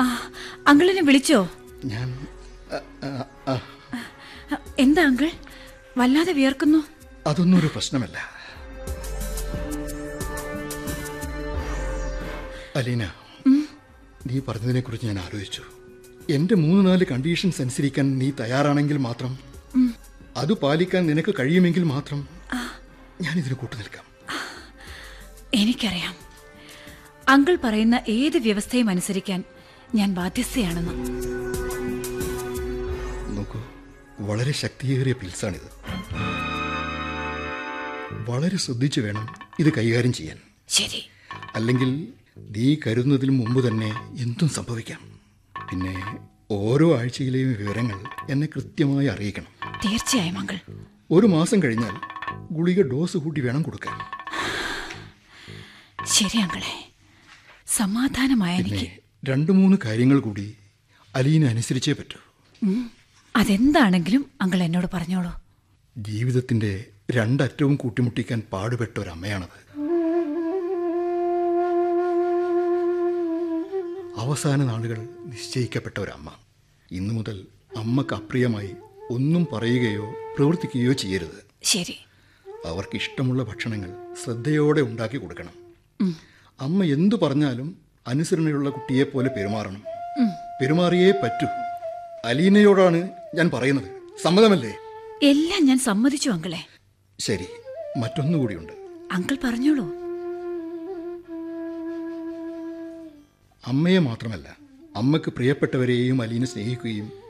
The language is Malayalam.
ആ അങ്കിളിനെ വിളിച്ചോ ഞാൻ അ, അ, അ, അ, എന്താ അങ്കിൾ വല്ലാതെ വിയർക്കുന്നു അതൊന്നും ഒരു പ്രശ്നമല്ല അലീന നീ പറഞ്ഞതിനെക്കുറിച്ച് ഞാൻ ആലോചിച്ചു എന്റെ മൂന്ന് നാല് കണ്ടീഷൻസ് അനുസരിക്കാൻ നീ തയ്യാറാണെങ്കിൽ മാത്രം അത് പാലിക്കാൻ നിനക്ക് കഴിയുമെങ്കിൽ മാത്രം ഞാൻ ഇതിന് കൂട്ടു നിൽക്കാം എനിക്കറിയാം അങ്കിൾ പറയുന്ന ഏത് വ്യവസ്ഥയും അനുസരിക്കാൻ ഞാൻ ബാധ്യസ്ഥയാണെന്ന് നോക്കൂ വളരെ ശക്തിയേറിയ പിൽസാണിത് വളരെ ശ്രദ്ധിച്ചു വേണം ഇത് കൈകാര്യം ചെയ്യാൻ ശരി അല്ലെങ്കിൽ നീ കരുതുന്നതിന് മുമ്പ് തന്നെ എന്തും സംഭവിക്കാം പിന്നെ ഓരോ ആഴ്ചയിലെയും വിവരങ്ങൾ എന്നെ കൃത്യമായി അറിയിക്കണം തീർച്ചയായും അങ്കിൾ ഒരു മാസം കഴിഞ്ഞാൽ ഗുളിക ഡോസ് കൂട്ടി വേണം കൊടുക്കാൻ ശരി അങ്കിളെ സമാധാനമായ പിന്നെ എനിക്ക് രണ്ടു മൂന്ന് കാര്യങ്ങൾ കൂടി അലീന അനുസരിച്ചേ പറ്റൂ ഉം. അതെന്താണെങ്കിലും അങ്കിൾ എന്നോട് പറഞ്ഞോളൂ ജീവിതത്തിന്റെ രണ്ടറ്റവും കൂട്ടിമുട്ടിക്കാൻ പാടുപെട്ട ഒരമ്മയാണത് അവസാന നാളുകൾ നിശ്ചയിക്കപ്പെട്ട ഒരമ്മ ഇന്നു മുതൽ അമ്മക്ക് അപ്രിയമായി ഒന്നും പറയുകയോ പ്രവർത്തിക്കുകയോ ചെയ്യരുത് ശരി അവർക്ക് ഇഷ്ടമുള്ള ഭക്ഷണങ്ങൾ ശ്രദ്ധയോടെ ഉണ്ടാക്കി കൊടുക്കണം അമ്മ എന്തു പറഞ്ഞാലും അനുസരണയുള്ള കുട്ടിയെ പോലെ പെരുമാറണം പെരുമാറിയേ പറ്റൂ അലീനയോടാണ് ഞാൻ പറയുന്നത് സമ്മതമല്ലേ എല്ലാം ഞാൻ സമ്മതിച്ചു അങ്കിളെ ശരി മറ്റൊന്നുകൂടിയുണ്ട് അങ്കിൾ പറഞ്ഞോളൂ അമ്മയെ മാത്രമല്ല അമ്മക്ക് പ്രിയപ്പെട്ടവരെയും അലീന സ്നേഹിക്കുകയും